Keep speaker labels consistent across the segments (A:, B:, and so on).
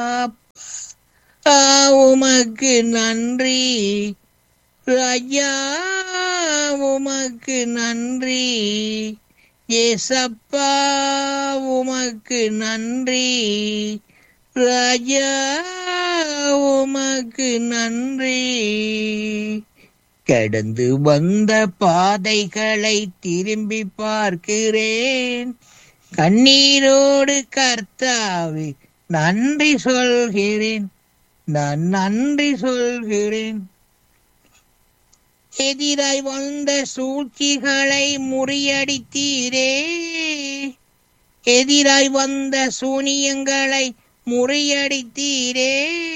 A: அப்பா உமக்கு நன்றி ராஜா உமக்கு நன்றி ஏசப்பா உமக்கு நன்றி ராஜா உமக்கு நன்றி கடந்து வந்த பாதைகளை திரும்பி பார்க்கிறேன் கண்ணீரோடு கர்த்தாவே நன்றி சொல்கிறேன் நான் நன்றி சொல்கிறேன் எதிராய் வந்த சூழ்ச்சிகளை முறியடித்தீரே எதிராய் வந்த சூனியங்களை முறியடித்தீரே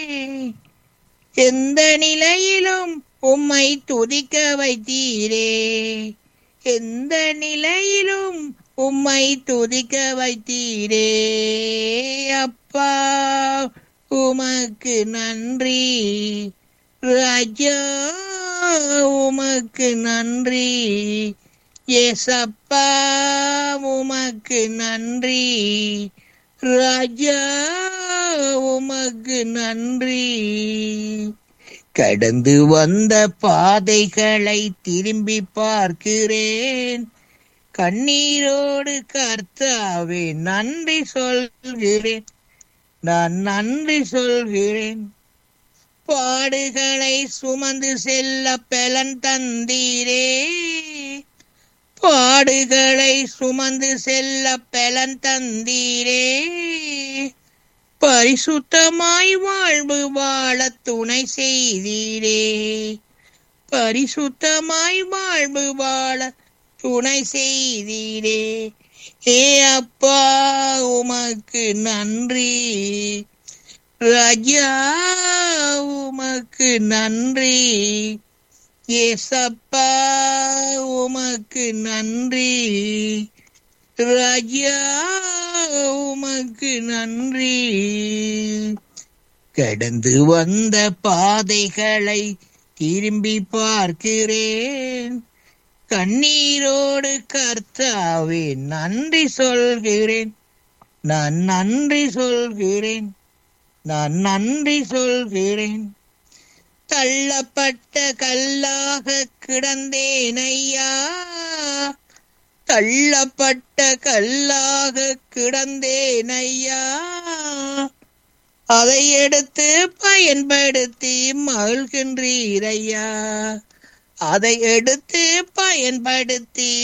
A: எந்த நிலையிலும் உம்மை துதிக்க வைத்தீரே எந்த நிலையிலும் உம்மை துதிக்க வைத்தீரே அப்பா உமக்கு நன்றி ராஜா உமக்கு நன்றி ஏசப்பா உமக்கு நன்றி ராஜா உமக்கு நன்றி கடந்து வந்த பாதைகளை திரும்பி பார்க்கிறேன் கண்ணீரோடு கர்த்தாவே நன்றி சொல்கிறேன் நான் நன்றி சொல்கிறேன் பாடுகளை சுமந்து செல்ல பலன் தந்தீரே பாடுகளை சுமந்து செல்ல பலன் தந்தீரே பரிசுத்தமாய் வாழ்வு வாழ துணை செய்தீரே பரிசுத்தமாய் வாழ்வு வாழ துணை செய்தீரே ஏ அப்பா உமக்கு நன்றி ராஜா உமக்கு நன்றி ஏசப்பா உமக்கு நன்றி ராஜா உமக்கு நன்றி கடந்து வந்த பாதைகளை திரும்பி பார்க்கிறேன் கண்ணீரோடு கர்த்தாவே நன்றி சொல்கிறேன் நான் நன்றி சொல்கிறேன் நான் நன்றி சொல்கிறேன் தள்ளப்பட்ட கல்லாக கிடந்தேன் ஐயா தள்ளப்பட்ட கல்லாக கிடந்தேன் ஐயா அதை எடுத்து பயன்படுத்தி மகிழ்கின்றீர் ஐயா அதை எடுத்து பயன்படுத்தி